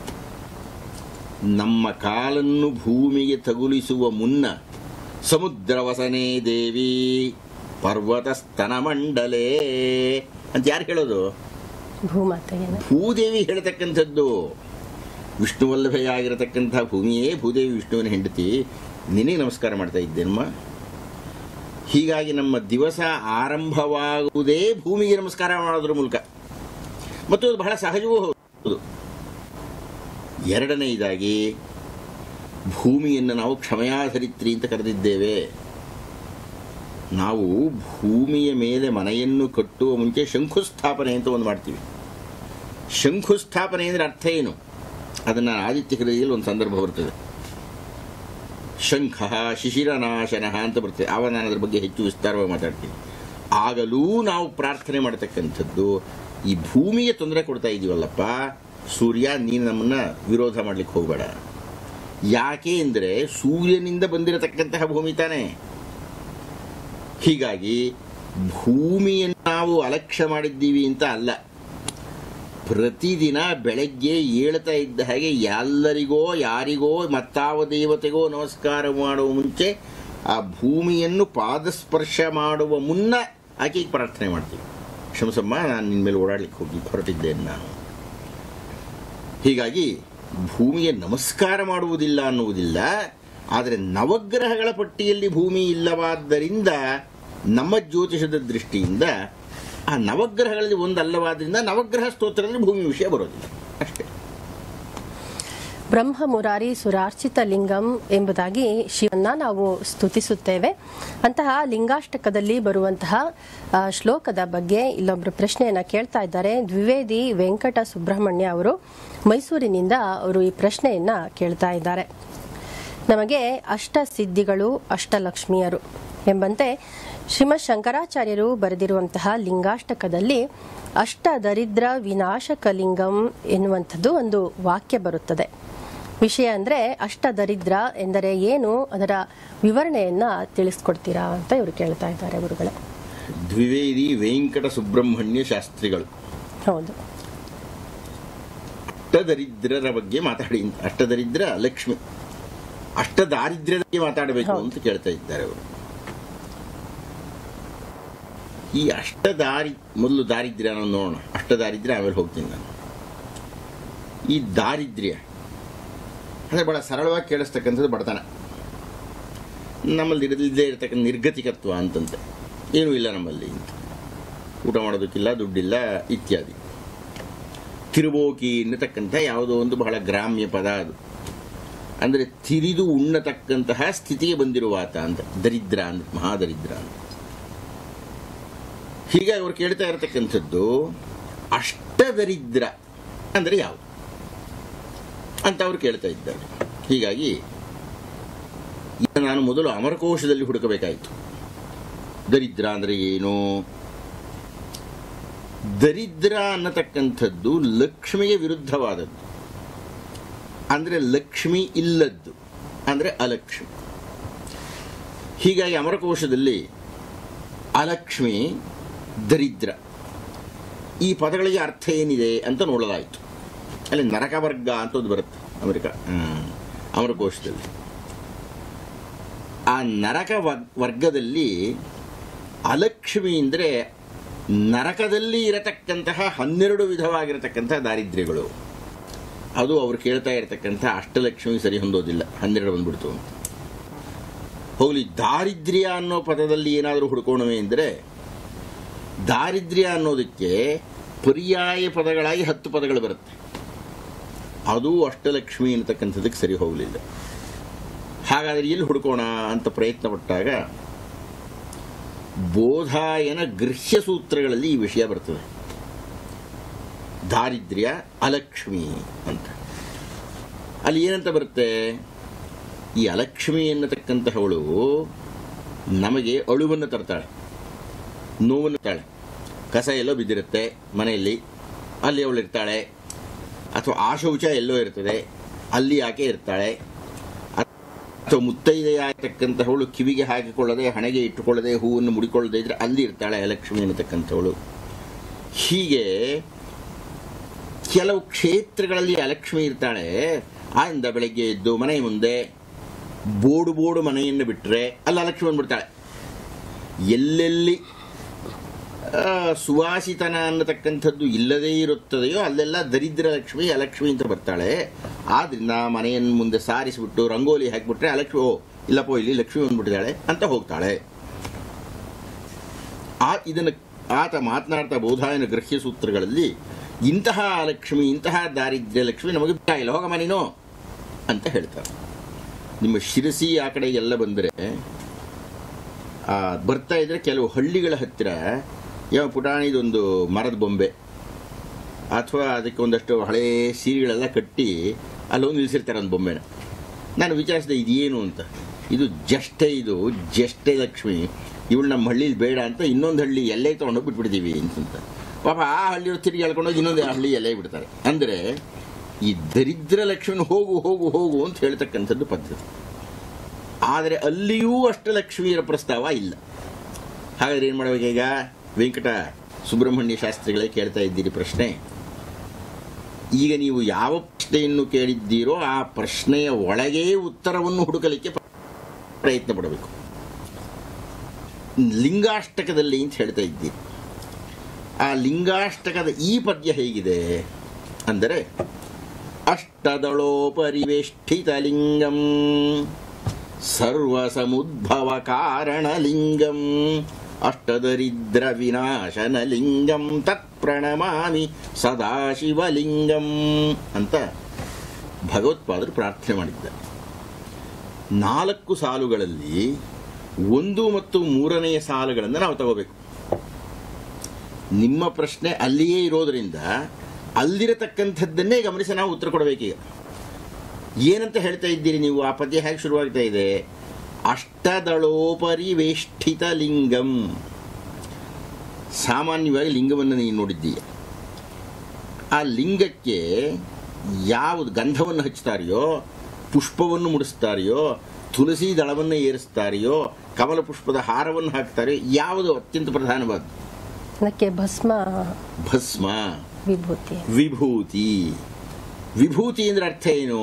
Speaker 2: ನಮ್ಮ ಕಾಲನ್ನು ಭೂಮಿಗೆ ತಗುಲಿಸುವ ಮುನ್ನ ಸಮುದ್ರವಸನೆ ದೇವಿ ಪರ್ವತ ಸ್ತನಮಂಡಲೇ ಅಂತ ಯಾರು ಹೇಳೋದು
Speaker 1: ಭೂಮಾತೆಗೆ
Speaker 2: ಭೂದೇವಿ ಹೇಳ್ತಕ್ಕಂಥದ್ದು ವಿಷ್ಣುವಲ್ಲಭೆಯಾಗಿರತಕ್ಕಂಥ ಭೂಮಿಯೇ ಭೂದೇವಿ ವಿಷ್ಣುವಿನ ಹೆಂಡತಿ ನಿನಗೆ ನಮಸ್ಕಾರ ಮಾಡ್ತಾ ಇದ್ದೇನಮ್ಮ ಹೀಗಾಗಿ ನಮ್ಮ ದಿವಸ ಆರಂಭವಾಗುವುದೇ ಭೂಮಿಗೆ ನಮಸ್ಕಾರ ಮಾಡೋದ್ರ ಮೂಲಕ ಮತ್ತು ಅದು ಬಹಳ ಸಹಜವೂ ಹೌದು ಎರಡನೆಯದಾಗಿ ಭೂಮಿಯನ್ನು ನಾವು ಕ್ಷಮಯಾಧರಿತ್ರಿ ಅಂತ ಕರೆದಿದ್ದೇವೆ ನಾವು ಭೂಮಿಯ ಮೇಲೆ ಮನೆಯನ್ನು ಕಟ್ಟುವ ಮುಂಚೆ ಶಂಕುಸ್ಥಾಪನೆ ಅಂತ ಒಂದು ಮಾಡ್ತೀವಿ ಶಂಕುಸ್ಥಾಪನೆ ಅಂದರೆ ಅರ್ಥ ಏನು ಅದನ್ನು ಆದಿತ್ಯ ಹೃದಯದಲ್ಲಿ ಒಂದು ಸಂದರ್ಭ ಬರ್ತದೆ ಶಂಖ ಶಿಶಿರನಾಶನ ಅಂತ ಬರ್ತದೆ ಆವಾಗ ನಾನು ಅದ್ರ ಬಗ್ಗೆ ಹೆಚ್ಚು ವಿಸ್ತಾರವಾಗಿ ಮಾತಾಡ್ತೀನಿ ಆಗಲೂ ನಾವು ಪ್ರಾರ್ಥನೆ ಮಾಡತಕ್ಕಂಥದ್ದು ಈ ಭೂಮಿಗೆ ತೊಂದರೆ ಕೊಡ್ತಾ ಇದೀವಲ್ಲಪ್ಪ ಸೂರ್ಯ ನೀನು ನಮ್ಮನ್ನ ವಿರೋಧ ಮಾಡ್ಲಿಕ್ಕೆ ಹೋಗಬೇಡ ಯಾಕೆ ಅಂದರೆ ಸೂರ್ಯನಿಂದ ಬಂದಿರತಕ್ಕಂತಹ ಭೂಮಿ ತಾನೇ ಹೀಗಾಗಿ ಭೂಮಿಯನ್ನು ನಾವು ಅಲಕ್ಷ್ಯ ಮಾಡಿದ್ದೀವಿ ಅಂತ ಅಲ್ಲ ಪ್ರತಿದಿನ ಬೆಳಗ್ಗೆ ಏಳ್ತಾ ಇದ್ದ ಹಾಗೆ ಎಲ್ಲರಿಗೋ ಯಾರಿಗೋ ಮತ್ತಾವ ದೇವತೆಗೋ ನಮಸ್ಕಾರ ಮಾಡುವ ಮುಂಚೆ ಆ ಭೂಮಿಯನ್ನು ಪಾದಸ್ಪರ್ಶ ಮಾಡುವ ಮುನ್ನ ಆಕೆಗೆ ಪ್ರಾರ್ಥನೆ ಮಾಡ್ತೀವಿ ಕ್ಷಮಸಮ್ಮ ನಾನು ನಿನ್ನ ಮೇಲೆ ಓಡಾಡ್ಲಿಕ್ಕೆ ಹೋಗಿ ಹೊರಟಿದ್ದೇನೆ ನಾನು ಹೀಗಾಗಿ ಭೂಮಿಗೆ ನಮಸ್ಕಾರ ಮಾಡುವುದಿಲ್ಲ ಅನ್ನುವುದಿಲ್ಲ ಆದರೆ ನವಗ್ರಹಗಳ ಪಟ್ಟಿಯಲ್ಲಿ ಭೂಮಿ ಇಲ್ಲವಾದ್ದರಿಂದ ನಮ್ಮ ಜ್ಯೋತಿಷದ ದೃಷ್ಟಿಯಿಂದ ಆ ನವಗ್ರಹಗಳಲ್ಲಿ ಒಂದಲ್ಲವಾದ್ರಿಂದ ನವಗ್ರಹ ಸ್ತೋತ್ರದಲ್ಲಿ ಭೂಮಿ ವಿಷಯ ಬರೋದಿಲ್ಲ ಅಷ್ಟೇ
Speaker 1: ಬ್ರಹ್ಮ ಮುರಾರಿ ಸುರಾರ್ಚಿತ ಲಿಂಗಂ ಎಂಬುದಾಗಿ ಶಿವನ್ನ ನಾವು ಸ್ತುತಿಸುತ್ತೇವೆ ಅಂತಹ ಲಿಂಗಾಷ್ಟಕದಲ್ಲಿ ಬರುವಂತಹ ಆ, ಶ್ಲೋಕದ ಬಗ್ಗೆ ಇಲ್ಲೊಬ್ರು ಪ್ರಶ್ನೆಯನ್ನ ಕೇಳ್ತಾ ಇದ್ದಾರೆ ದ್ವಿವೇದಿ ವೆಂಕಟ ಸುಬ್ರಹ್ಮಣ್ಯ ಅವರು ಮೈಸೂರಿನಿಂದ ಅವರು ಈ ಪ್ರಶ್ನೆಯನ್ನ ಕೇಳ್ತಾ ಇದ್ದಾರೆ ನಮಗೆ ಅಷ್ಟ ಸಿದ್ಧಿಗಳು ಅಷ್ಟಲಕ್ಷ್ಮಿಯರು ಎಂಬಂತೆ ಶ್ರೀಮದ್ ಶಂಕರಾಚಾರ್ಯರು ಬರೆದಿರುವಂತಹ ಲಿಂಗಾಷ್ಟಕದಲ್ಲಿ ಅಷ್ಟ ದರಿದ್ರ ವಿನಾಶಕ ಲಿಂಗಂ ಎನ್ನುವಂಥದ್ದು ಒಂದು ವಾಕ್ಯ ಬರುತ್ತದೆ ವಿಷಯ ಅಂದ್ರೆ ಅಷ್ಟ ದರಿದ್ರ ಎಂದರೆ ಏನು ಅದರ ವಿವರಣೆಯನ್ನ ತಿಳಿಸ್ಕೊಡ್ತೀರಾ ಅಂತ ಇವರು ಕೇಳ್ತಾ ಇದ್ದಾರೆ ಗುರುಗಳೇ
Speaker 2: ದ್ವಿವೇದಿ ವೆಂಕಟ ಸುಬ್ರಹ್ಮಣ್ಯ ಶಾಸ್ತ್ರಿಗಳು
Speaker 1: ಹೌದು
Speaker 2: ಅಷ್ಟದರಿದ್ರರ ಬಗ್ಗೆ ಮಾತಾಡಿ ಅಂತ. ಅಷ್ಟದರಿದ್ರ ಲಕ್ಷ್ಮಿ ಅಷ್ಟ ದಾರಿದ್ರ್ಯದ ಬಗ್ಗೆ ಮಾತಾಡಬೇಕು
Speaker 1: ಹೌದು.
Speaker 2: ಅಂತ ಕೇಳ್ತಾ ಇದ್ದಾರೆ ಅವರು ಈ ಅಷ್ಟ ದಾರಿ ಮೊದಲು ದಾರಿದ್ರ್ಯ ಅನ್ನೋದು ನೋಡೋಣ ಅಷ್ಟ ದಾರಿದ್ರ್ಯ ಆಮೇಲೆ ಹೋಗ್ತೀನಿ ನಾನು ಈ ದಾರಿದ್ರ್ಯ ಅಂದರೆ ಬಹಳ ಸರಳವಾಗಿ ಕೇಳಿಸ್ತಕ್ಕಂಥದ್ದು ಬಡತನ ನಮ್ಮಲ್ಲಿ ಇರದಿಲ್ಲದೆ ಇರತಕ್ಕಂಥ ನಿರ್ಗತಿಕತ್ವ ಅಂತಂತೆ ಏನೂ ಇಲ್ಲ ನಮ್ಮಲ್ಲಿ ಅಂತ ಊಟ ಮಾಡೋದಕ್ಕಿಲ್ಲ ದುಡ್ಡಿಲ್ಲ ಇತ್ಯಾದಿ ತಿರುಬೋಕಿ ಎನ್ನತಕ್ಕಂಥ ಯಾವುದೋ ಒಂದು ಬಹಳ ಗ್ರಾಮ್ಯ ಪದ ಅದು ಅಂದರೆ ತಿರಿದು ಉಣ್ಣತಕ್ಕಂತಹ ಸ್ಥಿತಿಗೆ ಬಂದಿರುವಾತ ಅಂತ ದರಿದ್ರ ಅಂದ್ರೆ ಮಹಾದರಿದ್ರ ಅಂತ ಹೀಗಾಗಿ ಅವ್ರು ಕೇಳ್ತಾ ಇರತಕ್ಕಂಥದ್ದು ಅಷ್ಟದರಿದ್ರ ಅಂದರೆ ಯಾವುದು ಅಂತ ಅವ್ರು ಕೇಳ್ತಾ ಇದ್ದಾರೆ ಹೀಗಾಗಿ ಈಗ ನಾನು ಮೊದಲು ಅಮರಕೋಶದಲ್ಲಿ ಹುಡುಕಬೇಕಾಯಿತು ದರಿದ್ರ ಅಂದರೆ ಏನು ದರಿದ್ರ ಅನ್ನತಕ್ಕಂಥದ್ದು ಲಕ್ಷ್ಮಿಗೆ ವಿರುದ್ಧವಾದದ್ದು ಅಂದರೆ ಲಕ್ಷ್ಮಿ ಇಲ್ಲದ್ದು ಅಂದರೆ ಅಲಕ್ಷ್ಮಿ ಹೀಗಾಗಿ ಅಮರಕೋಶದಲ್ಲಿ ಅಲಕ್ಷ್ಮಿ ದರಿದ್ರ ಈ ಪದಗಳಿಗೆ ಅರ್ಥ ಏನಿದೆ ಅಂತ ನೋಡಲಾಯಿತು ಅಲ್ಲಿ ನರಕ ವರ್ಗ ಅಂತ ಒಂದು ಬರುತ್ತೆ ಅಮೆರಿಕ ಹ್ಮ್. ಅಮರಕೋಶದಲ್ಲಿ ಆ ನರಕ ವ- ವರ್ಗದಲ್ಲಿ ಅಲಕ್ಷ್ಮಿ ಅಂದರೆ ನರಕದಲ್ಲಿ ಇರತಕ್ಕಂತಹ ಹನ್ನೆರಡು ವಿಧವಾಗಿರತಕ್ಕಂತಹ ದಾರಿದ್ರ್ಯಗಳು ಅದು ಅವ್ರು ಕೇಳ್ತಾ ಇರತಕ್ಕಂಥ ಅಷ್ಟಲಕ್ಷ್ಮಿ ಸರಿ ಹೊಂದೋದಿಲ್ಲ ಹನ್ನೆರಡು ಬಂದ್ಬಿಡ್ತು ಅಂತ ಹೋಗ್ಲಿ ದಾರಿದ್ರ್ಯ ಅನ್ನೋ ಪದದಲ್ಲಿ ಏನಾದರೂ ಹುಡ್ಕೋಣವೇ ಅಂದರೆ ದಾರಿದ್ರ್ಯ ಅನ್ನೋದಕ್ಕೆ ಪರ್ಯಾಯ ಪದಗಳಾಗಿ ಹತ್ತು ಪದಗಳು ಬರುತ್ತೆ ಅದು ಅಷ್ಟಲಕ್ಷ್ಮಿ ಅನ್ನತಕ್ಕಂಥದ್ದಕ್ಕೆ ಸರಿ ಹೋಗಲಿಲ್ಲ ಹಾಗಾದರೆ ಎಲ್ಲಿ ಹುಡ್ಕೋಣ ಅಂತ ಪ್ರಯತ್ನ ಪಟ್ಟಾಗ ಬೋಧಾಯನ ಗೃಹ್ಯ ಸೂತ್ರಗಳಲ್ಲಿ ಈ ವಿಷಯ ಬರ್ತದೆ ದಾರಿದ್ರ್ಯ ಅಲಕ್ಷ್ಮಿ ಅಂತ ಅಲ್ಲಿ ಏನಂತ ಬರುತ್ತೆ ಈ ಅಲಕ್ಷ್ಮಿ ಎನ್ನತಕ್ಕಂತಹವಳು ನಮಗೆ ಅಳುವನ್ನು ತರ್ತಾಳೆ ನೋವನ್ನು ತರ್ತಾಳೆ ಕಸ ಎಲ್ಲೋ ಬಿದ್ದಿರುತ್ತೆ ಮನೆಯಲ್ಲಿ ಅಲ್ಲಿ ಅವಳು ಇರ್ತಾಳೆ ಅಥವಾ ಆ ಶೌಚ ಎಲ್ಲೋ ಇರ್ತದೆ ಅಲ್ಲಿ ಆಕೆ ಇರ್ತಾಳೆ ಅಥವಾ ಮುತ್ತೈದೆಯಾಗಿರ್ತಕ್ಕಂಥವಳು ಕಿವಿಗೆ ಹಾಕಿಕೊಳ್ಳದೆ ಹಣೆಗೆ ಇಟ್ಟುಕೊಳ್ಳದೆ ಹೂವನ್ನು ಮುಡಿಕೊಳ್ಳದೆ ಇದ್ರೆ ಅಲ್ಲಿ ಇರ್ತಾಳೆ ಲಕ್ಷ್ಮಿ ಅನ್ನತಕ್ಕಂಥವಳು ಹೀಗೆ ಕೆಲವು ಕ್ಷೇತ್ರಗಳಲ್ಲಿ ಅಲಕ್ಷ್ಮಿ ಇರ್ತಾಳೆ ಆಯಿಂದ ಬೆಳಗ್ಗೆ ಎದ್ದು ಮನೆ ಮುಂದೆ ಬೋಡು ಬೋಡು ಮನೆಯನ್ನು ಬಿಟ್ಟರೆ ಅಲ್ಲಿ ಅಲಕ್ಷ್ಮಿ ಬಂದ್ಬಿಡ್ತಾಳೆ ಎಲ್ಲೆಲ್ಲಿ ಆ, ಸುವಾಸಿತನ ಅನ್ನತಕ್ಕಂಥದ್ದು ಇಲ್ಲದೇ ಇರುತ್ತದೆಯೋ ಅಲ್ಲೆಲ್ಲ ದರಿದ್ರ ಲಕ್ಷ್ಮಿ ಅಲಕ್ಷ್ಮಿ ಅಂತ ಬರ್ತಾಳೆ ಆದ್ರಿಂದ ಮನೆಯನ್ನು ಮುಂದೆ ಸಾರಿಸಿಬಿಟ್ಟು ರಂಗೋಲಿ ಹಾಕಿಬಿಟ್ರೆ ಅಲಕ್ಷ್ಮಿ ಓ ಇಲ್ಲಪ್ಪೋ ಇಲ್ಲಿ ಲಕ್ಷ್ಮಿ ಬಂದ್ಬಿಟ್ಟಿದ್ದಾಳೆ ಅಂತ ಹೋಗ್ತಾಳೆ ಆ ಇದನ್ನು ಆತ ಮಾತನಾಡ್ತಾ ಬೋಧಾಯನ ಗೃಹ್ಯ ಸೂತ್ರಗಳಲ್ಲಿ ಇಂತಹ ಲಕ್ಷ್ಮಿ ಇಂತಹ ದಾರಿದ್ರ್ಯ ಲಕ್ಷ್ಮಿ ನಮಗೆ ಬೇಕಾಗಿಲ್ಲ ಹೋಗಮ್ಮ ನೀನು ಅಂತ ಹೇಳ್ತಾರೆ ನಿಮ್ಮ ಶಿರಸಿ ಆ ಕಡೆ ಎಲ್ಲ ಬಂದರೆ ಆ, ಬರ್ತಾ ಇದ್ರೆ ಕೆಲವು ಹಳ್ಳಿಗಳ ಹತ್ತಿರ ಯಾವ ಪುಟಾಣಿದೊಂದು ಮರದ ಬೊಂಬೆ ಅಥವಾ ಅದಕ್ಕೆ ಒಂದಷ್ಟು ಹಳೇ ಸೀರೆಗಳೆಲ್ಲ ಕಟ್ಟಿ ಅಲ್ಲೊಂದು ನಿಲ್ಲಿಸಿರ್ತಾರೆ ಒಂದು ಬೊಂಬೆನ ನಾನು ವಿಚಾರಿಸಿದೆ ಇದೇನು ಅಂತ ಇದು ಜಷ್ಟೇ ಇದು ಜಷ್ಟೇ ಲಕ್ಷ್ಮಿ ಇವಳು ನಮ್ಮ ಹಳ್ಳಿಲಿ ಬೇಡ ಅಂತ ಇನ್ನೊಂದು ಹಳ್ಳಿ ಎಲ್ಲೇ ತೊಗೊಂಡೋಗಿ ಬಿಟ್ಬಿಡ್ತೀವಿ ಅಂತ ಪಾಪ ಆ ಹಳ್ಳಿಯವ್ರು ತಿರುಗಿ ಹೇಳ್ಕೊಂಡೋಗಿ ಇನ್ನೊಂದು ಹಳ್ಳಿ ಎಲ್ಲೇ ಬಿಡ್ತಾರೆ ಅಂದರೆ ಈ ದರಿದ್ರ ಲಕ್ಷ್ಮಿನ ಹೋಗು ಹೋಗು ಹೋಗು ಅಂತ ಹೇಳ್ತಕ್ಕಂಥದ್ದು ಪದ್ಧತಿ ಆದರೆ ಅಲ್ಲಿಯೂ ಅಷ್ಟಲಕ್ಷ್ಮಿಯರ ಪ್ರಸ್ತಾವ ಇಲ್ಲ ಹಾಗಾದ್ರೆ ಏನು ಮಾಡಬೇಕು ಈಗ ವೆಂಕಟ ಸುಬ್ರಹ್ಮಣ್ಯ ಶಾಸ್ತ್ರಿಗಳೇ ಕೇಳ್ತಾ ಇದ್ದೀರಿ ಪ್ರಶ್ನೆ ಈಗ ನೀವು ಯಾವ ಪ್ರಶ್ನೆಯನ್ನು ಕೇಳಿದ್ದೀರೋ ಆ ಪ್ರಶ್ನೆಯ ಒಳಗೇ ಉತ್ತರವನ್ನು ಹುಡುಕಲಿಕ್ಕೆ ಪ್ರಯತ್ನ ಪಡಬೇಕು ಲಿಂಗಾಷ್ಟಕದಲ್ಲಿ ಅಂತ ಹೇಳ್ತಾ ಇದ್ದೀರಿ ಆ ಲಿಂಗಾಷ್ಟಕದ ಈ ಪದ್ಯ ಹೇಗಿದೆ ಅಂದರೆ ಅಷ್ಟದಳೋಪರಿವೇಷ್ಟಿತ ಲಿಂಗಂ ಸರ್ವಸಮುದ್ಭವ ಕಾರಣಲಿಂಗಂ ಅಷ್ಟದರಿದ್ರ ವಿನಾಶನ ಲಿಂಗಂ ತತ್ಪ್ರಣಮಾಮಿ ಸದಾಶಿವಲಿಂಗಂ ಅಂತ ಭಗವತ್ಪಾದರು ಪ್ರಾರ್ಥನೆ ಮಾಡಿದ್ದಾರೆ ನಾಲ್ಕು ಸಾಲುಗಳಲ್ಲಿ ಒಂದು ಮತ್ತು ಮೂರನೆಯ ಸಾಲುಗಳನ್ನು ನಾವು ತಗೋಬೇಕು ನಿಮ್ಮ ಪ್ರಶ್ನೆ ಅಲ್ಲಿಯೇ ಇರೋದರಿಂದ ಅಲ್ಲಿರತಕ್ಕಂಥದ್ದನ್ನೇ ಗಮನಿಸಿ ನಾವು ಉತ್ತರ ಕೊಡಬೇಕೀಗ ಏನಂತ ಹೇಳ್ತಾ ಇದ್ದೀರಿ ನೀವು ಆ ಪದ್ಯ ಹೇಗೆ ಶುರುವಾಗ್ತಾ ಇದೆ ಅಷ್ಟದಳೋಪರಿವೇಷ್ಟಿತ ಲಿಂಗಂ ಸಾಮಾನ್ಯವಾಗಿ ಲಿಂಗವನ್ನು ನೀನು ನೋಡಿದ್ದೀಯ ಆ ಲಿಂಗಕ್ಕೆ ಯಾವುದು ಗಂಧವನ್ನು ಹಚ್ಚುತ್ತಾರೆಯೋ ಪುಷ್ಪವನ್ನು ಮುಡಿಸ್ತಾರೆಯೋ ತುಳಸಿ ದಳವನ್ನು ಏರಿಸ್ತಾರೆಯೋ ಕಮಲ ಪುಷ್ಪದ ಹಾರವನ್ನು ಹಾಕ್ತಾರೆ ಯಾವುದು ಅತ್ಯಂತ ಪ್ರಧಾನವಾದ
Speaker 1: ಅದಕ್ಕೆ ಭಸ್ಮ
Speaker 2: ಭಸ್ಮ
Speaker 1: ವಿಭೂತಿ
Speaker 2: ವಿಭೂತಿ ವಿಭೂತಿ ಅಂದ್ರೆ ಅರ್ಥ ಏನು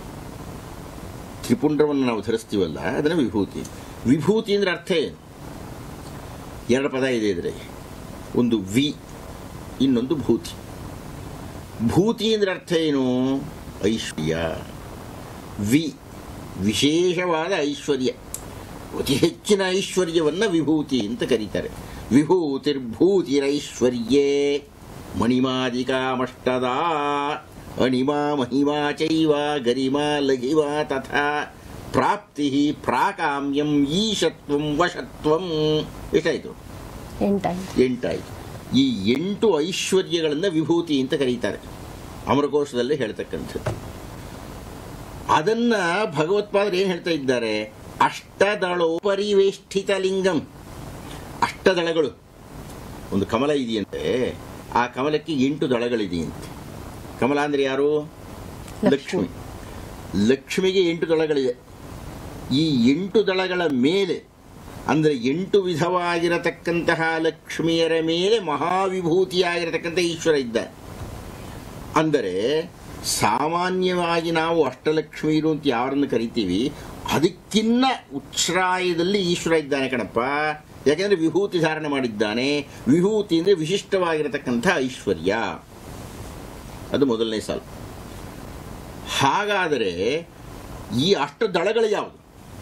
Speaker 2: ತ್ರಿಪುಂಡ್ರವನ್ನು ನಾವು ಧರಿಸ್ತೀವಲ್ಲ ಅದನ್ನ ವಿಭೂತಿ ವಿಭೂತಿ ಅಂದ್ರೆ ಅರ್ಥ ಏನು ಎರಡು ಪದ ಇದೆ ಇದ್ರೆ ಒಂದು ವಿ ಇನ್ನೊಂದು ಭೂತಿ ಭೂತಿ ಅಂದ್ರೆ ಅರ್ಥ ಏನು ಐಶ್ವರ್ಯ ವಿ ವಿಶೇಷವಾದ ಐಶ್ವರ್ಯ ಅತಿ ಹೆಚ್ಚಿನ ಐಶ್ವರ್ಯವನ್ನು ವಿಭೂತಿ ಅಂತ ಕರೀತಾರೆ ವಿಭೂತಿರ್ಭೂತಿರೈಶ್ವರ್ಯೇ ಮಣಿಮಾದಿಕಾಮಷ್ಟದ ಅಣಿಮಾ ಮಹಿಮಾ ಚೈವ ಗರಿಮಾ ಲಘಿಮಾ ತಥಾ ಪ್ರಾಪ್ತಿ ಪ್ರಾಕಾಮ್ಯಂ ಈಶತ್ವಂ ವಶತ್ವಂ ಎಷ್ಟಾಯಿತು
Speaker 1: ಎಂಟಾಯ್ತು
Speaker 2: ಎಂಟಾಯಿತು ಈ ಎಂಟು ಐಶ್ವರ್ಯಗಳನ್ನು ವಿಭೂತಿ ಅಂತ ಕರೀತಾರೆ ಅಮರಕೋಶದಲ್ಲಿ ಹೇಳ್ತಕ್ಕಂಥದ್ದು ಅದನ್ನ ಭಗವತ್ಪಾದರು ಏನು ಹೇಳ್ತಾ ಇದ್ದಾರೆ ಅಷ್ಟದಳೋಪರಿವೇಷ್ಟಿತ ಲಿಂಗಂ ಅಷ್ಟದಳಗಳು ಒಂದು ಕಮಲ ಇದೆಯಂತೆ ಆ ಕಮಲಕ್ಕೆ ಎಂಟು ದಳಗಳಿದೆಯಂತೆ ಕಮಲ ಅಂದ್ರೆ ಯಾರು ಲಕ್ಷ್ಮಿ ಲಕ್ಷ್ಮಿಗೆ ಎಂಟು ದಳಗಳಿದೆ ಈ ಎಂಟು ದಳಗಳ ಮೇಲೆ ಅಂದರೆ ಎಂಟು ವಿಧವಾಗಿರತಕ್ಕಂತಹ ಲಕ್ಷ್ಮಿಯರ ಮೇಲೆ ಮಹಾವಿಭೂತಿಯಾಗಿರತಕ್ಕಂಥ ಈಶ್ವರ ಇದ್ದಾನೆ ಅಂದರೆ ಸಾಮಾನ್ಯವಾಗಿ ನಾವು ಅಷ್ಟಲಕ್ಷ್ಮೀರು ಅಂತ ಯಾರನ್ನು ಕರಿತೀವಿ ಅದಕ್ಕಿನ್ನ ಉಚ್ಛ್ರಾಯದಲ್ಲಿ ಈಶ್ವರ ಇದ್ದಾನೆ ಕಣಪ್ಪ ಯಾಕೆಂದ್ರೆ ವಿಭೂತಿ ಧಾರಣೆ ಮಾಡಿದ್ದಾನೆ ವಿಭೂತಿ ಅಂದರೆ ವಿಶಿಷ್ಟವಾಗಿರತಕ್ಕಂಥ ಐಶ್ವರ್ಯ ಅದು ಮೊದಲನೇ ಸಾಲು ಹಾಗಾದರೆ ಈ ಅಷ್ಟ ದಳಗಳು ಯಾವುದು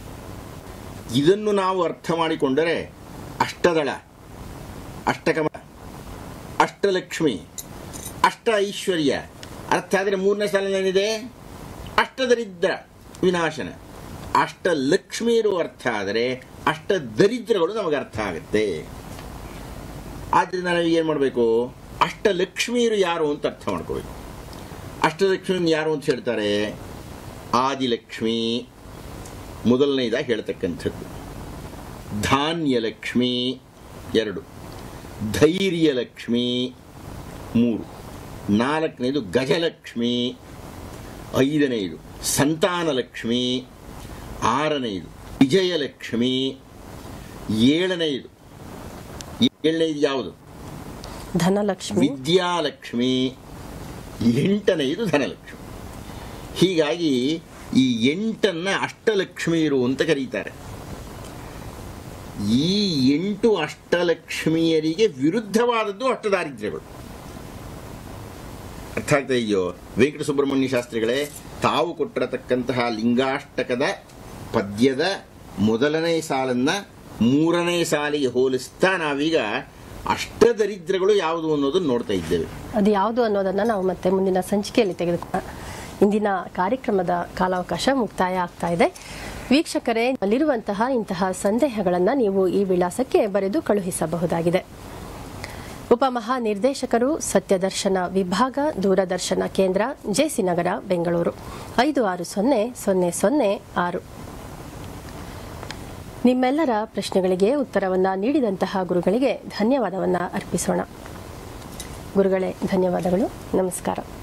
Speaker 2: ಇದನ್ನು ನಾವು ಅರ್ಥ ಮಾಡಿಕೊಂಡರೆ ಅಷ್ಟದಳ ಅಷ್ಟಕಮಲ ಅಷ್ಟಲಕ್ಷ್ಮಿ ಅಷ್ಟ ಐಶ್ವರ್ಯ ಅರ್ಥ ಆದರೆ ಮೂರನೇ ಸಾಲಿನೇನಿದೆ ಅಷ್ಟದರಿದ್ರ ವಿನಾಶನ ಅಷ್ಟ ಲಕ್ಷ್ಮಿಯರು ಅರ್ಥ ಆದರೆ ಅಷ್ಟ ದರಿದ್ರಗಳು ನಮಗೆ ಅರ್ಥ ಆಗುತ್ತೆ ಆದ್ದರಿಂದ ನಾವು ಏನು ಮಾಡಬೇಕು ಅಷ್ಟಲಕ್ಷ್ಮಿಯರು ಯಾರು ಅಂತ ಅರ್ಥ ಮಾಡ್ಕೋಬೇಕು ಅಷ್ಟಲಕ್ಷ್ಮಿ ಯಾರು ಅಂತ ಹೇಳ್ತಾರೆ ಆದಿಲಕ್ಷ್ಮಿ ಮೊದಲನೇದಾಗಿ ಹೇಳ್ತಕ್ಕಂಥದ್ದು ಧಾನ್ಯಲಕ್ಷ್ಮಿ ಎರಡು ಧೈರ್ಯಲಕ್ಷ್ಮಿ ಮೂರು ನಾಲ್ಕನೇದು ಗಜಲಕ್ಷ್ಮಿ ಐದನೇದು ಸಂತಾನಲಕ್ಷ್ಮಿ ಆರನೆಯದು ವಿಜಯಲಕ್ಷ್ಮಿ ಏಳನೆಯದು ಏಳನೆಯದು ಯಾವುದು
Speaker 1: ಧನಲಕ್ಷ್ಮಿ
Speaker 2: ವಿದ್ಯಾಲಕ್ಷ್ಮಿ ಎಂಟನೆಯದು ಧನಲಕ್ಷ್ಮಿ ಹೀಗಾಗಿ ಈ ಎಂಟನ್ನ ಅಷ್ಟಲಕ್ಷ್ಮಿಯರು ಅಂತ ಕರೀತಾರೆ ಈ ಎಂಟು ಅಷ್ಟಲಕ್ಷ್ಮಿಯರಿಗೆ ವಿರುದ್ಧವಾದದ್ದು ಅಷ್ಟದಾರಿದ್ರ್ಯಗಳು ಅರ್ಥ ಆಗ್ತಾ ಇದೆಯೋ ವೆಂಕಟ ಸುಬ್ರಹ್ಮಣ್ಯ ಶಾಸ್ತ್ರಿಗಳೇ ತಾವು ಕೊಟ್ಟಿರತಕ್ಕಂತಹ ಲಿಂಗಾಷ್ಟಕದ ಪದ್ಯದ ಮೊದಲನೇ ಸಾಲನ್ನ ಮೂರನೇ ಸಾಲಿಗೆ ಹೋಲಿಸ್ತಾ ನಾವೀಗ ಅಷ್ಟದರಿದ್ರಗಳು ಯಾವುದು ಅನ್ನೋದನ್ನು ನೋಡ್ತಾ ಇದ್ದೇವೆ
Speaker 1: ಅದು ಯಾವುದು ಅನ್ನೋದನ್ನ ನಾವು ಮತ್ತೆ ಮುಂದಿನ ಸಂಚಿಕೆಯಲ್ಲಿ ತೆಗೆದುಕೊಳ್ಳೋಣ ಇಂದಿನ ಕಾರ್ಯಕ್ರಮದ ಕಾಲಾವಕಾಶ ಮುಕ್ತಾಯ ಆಗ್ತಾ ಇದೆ ವೀಕ್ಷಕರೇ ಅಲ್ಲಿರುವಂತಹ ಇಂತಹ ಸಂದೇಹಗಳನ್ನು ನೀವು ಈ ವಿಳಾಸಕ್ಕೆ ಬರೆದು ಕಳುಹಿಸಬಹುದಾಗಿದೆ ಉಪಮಹಾನಿರ್ದೇಶಕರು ಸತ್ಯದರ್ಶನ ವಿಭಾಗ ದೂರದರ್ಶನ ಕೇಂದ್ರ ಜೆಸಿ ನಗರ ಬೆಂಗಳೂರು ಐದು ಆರು ಸೊನ್ನೆ ಸೊನ್ನೆ ಸೊನ್ನೆ ಆರು ನಿಮ್ಮೆಲ್ಲರ ಪ್ರಶ್ನೆಗಳಿಗೆ ಉತ್ತರವನ್ನ ನೀಡಿದಂತಹ ಗುರುಗಳಿಗೆ ಧನ್ಯವಾದವನ್ನ ಅರ್ಪಿಸೋಣ ಗುರುಗಳೇ ಧನ್ಯವಾದಗಳು ನಮಸ್ಕಾರ